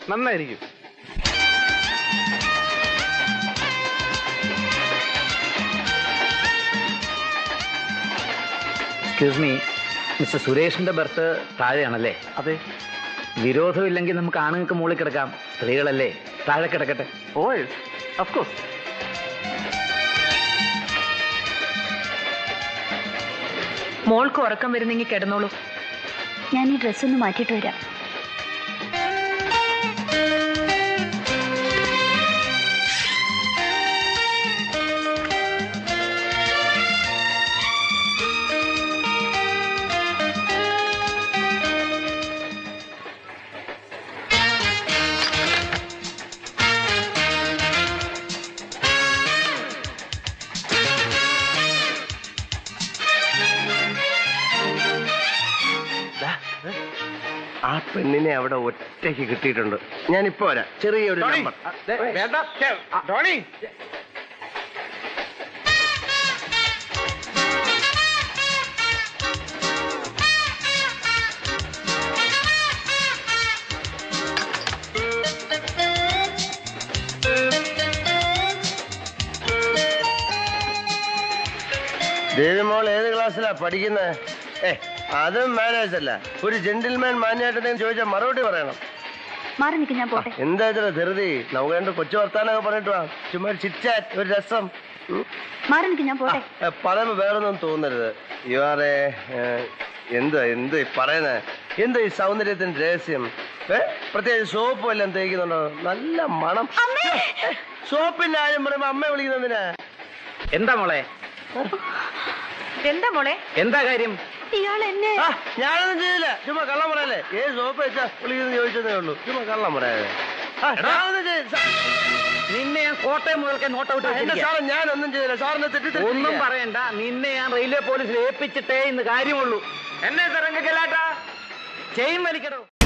നന്നായിരിക്കും excuse me mister സുരേഷിന്റെ berth താഴെയാണല്ലേ അതെ വിരോധമില്ലെങ്കിൽ നമുക്ക് ആണുങ്ങൾക്ക് മുകളിൽ കിടക്കാം സ്ത്രീകളല്ലേ താഴെ കിടക്കട്ടെ ഓ ഓഫ് കോഴ്സ് മോൾക്ക് ഉറക്കം വരുന്നെങ്കിൽ കിടന്നോളൂ ഞാൻ ഈ ഡ്രസ്സ് ഒന്ന് മാറ്റിയിട്ട് വരാം ആ പെണ്ണിനെ അവിടെ ഒറ്റയ്ക്ക് കിട്ടിയിട്ടുണ്ട് ഞാൻ ഇപ്പൊ വരാം ചെറിയൊരു ടോണി, നമ്പർ ആ, ദേ, വേണ്ട ഛെ, ആ, ടോണി ദേവിമോൾ ഏത് ക്ലാസ്സിലാ പഠിക്കുന്നത് ഏ അതും മാനേജ് അല്ല ഒരു ജെന്റിൽമാൻ മാന്യമായിട്ട് എന്തെങ്കിലും ചോദിച്ചാൽ മറുപടി പറയണം മാറി നിൽക്ക് ഞാൻ പോട്ടെ എന്താ ഇത്ര ധൃതി നമുക്ക് രണ്ട് കൊച്ചു വർത്താനൊക്കെ പറഞ്ഞിട്ട് വാ ചുമ്മാ ഒരു ചിറ്റാറ്റ് ഒരു രസം ഉം. മാറി നിൽക്ക് ഞാൻ പോട്ടെ ഏ, പറയുമ്പോ വേറൊന്നും തോന്നരുത് യു ആർ എ എന്ത് എന്ത് ഈ പറയുന്നത് എന്ത് ഈ സൗന്ദര്യത്തിന്റെ രഹസ്യം ഏ പ്രത്യേകിച്ച് സോപ്പ് വല്ലതും തേക്കുന്നുണ്ടോ നല്ല മണം സോപ്പിന്റെ ആരും പറയുമ്പോ അമ്മ വിളിക്കുന്നതിനാ എന്താ മോളെ എന്താ മോളെ എന്താ കാര്യം ഇയാൾ എന്നെ ആ, ഞാനൊന്നും ചെയ്തില്ല ചുമ്മാ കള്ളം പറയല്ലേ ഏത് സോപ്പ് വെച്ചാ വിളിക്കുന്നു ചോദിച്ചതേ ഉള്ളൂ ചുമ്മാ കള്ളം പറയാതെ ആ, ഞാനൊന്നും ചെയ്തില്ല. സാ- നിന്നെ ഞാൻ കോട്ടയം മുതൽക്ക് നോട്ട് ഔട്ട് എന്റെ സാറേ ഞാനൊന്നും ചെയ്തില്ല സാറിനെ തെറ്റിദ്ധരിച്ചിരിക്കുകയാ. ഒന്നും പറയണ്ട നിന്നെ ഞാൻ റെയിൽവേ പോലീസിൽ ഏൽപ്പിച്ചിട്ടേ ഇന്ന് കാര്യമുള്ളൂ എന്നെ തരംഗ ചെല്ലാട്ടാ ചെയിൻ വലിക്കടോ